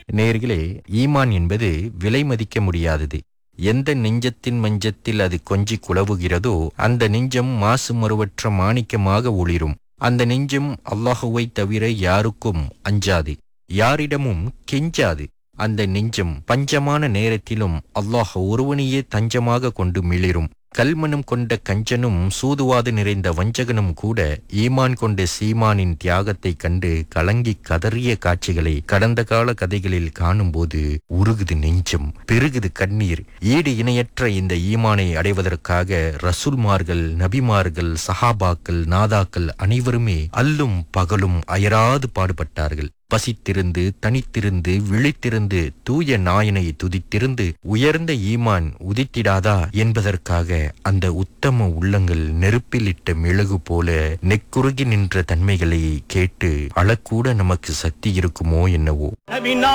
நேர்களே ஈமான் என்பது விலை மதிக்க முடியாதது எந்த நெஞ்சத்தின் மஞ்சத்தில் அது கொஞ்சி குலவுகிறதோ அந்த நெஞ்சம் மாசு மறுவற்ற மாணிக்கமாக ஒளிரும் அந்த நெஞ்சம் அல்லாஹுவை தவிர யாருக்கும் அஞ்சாது யாரிடமும் கெஞ்சாது அந்த நெஞ்சம் பஞ்சமான நேரத்திலும் அல்லாஹ் ஒருவனையே தஞ்சமாக கொண்டு மிளிரும் கல்மனம் கொண்ட கஞ்சனும் சூதுவாது நிறைந்த வஞ்சகனும் கூட ஈமான் கொண்ட சீமானின் தியாகத்தைக் கண்டு கலங்கி கதறிய காட்சிகளை கடந்த கால கதைகளில் காணும்போது உருகுது நெஞ்சம் பெருகுது கண்ணீர் ஈடு இணையற்ற இந்த ஈமானை அடைவதற்காக ரசூல்மார்கள் நபிமார்கள் சஹாபாக்கள் நாதாக்கள் அனைவருமே அல்லும் பகலும் அயராது பாடுபட்டார்கள் பசித்திருந்து தனித்திருந்து விழித்திருந்து தூய நாயனை துதித்திருந்து உயர்ந்த ஈமான் உதித்திடாதா என்பதற்காக அந்த உத்தம உள்ளங்கள் நெருப்பிலிட்ட மெழுகு போல நெக்குருகி நின்ற தன்மைகளை கேட்டு அழக்கூட நமக்கு சக்தி இருக்குமோ என்னவோ நபினா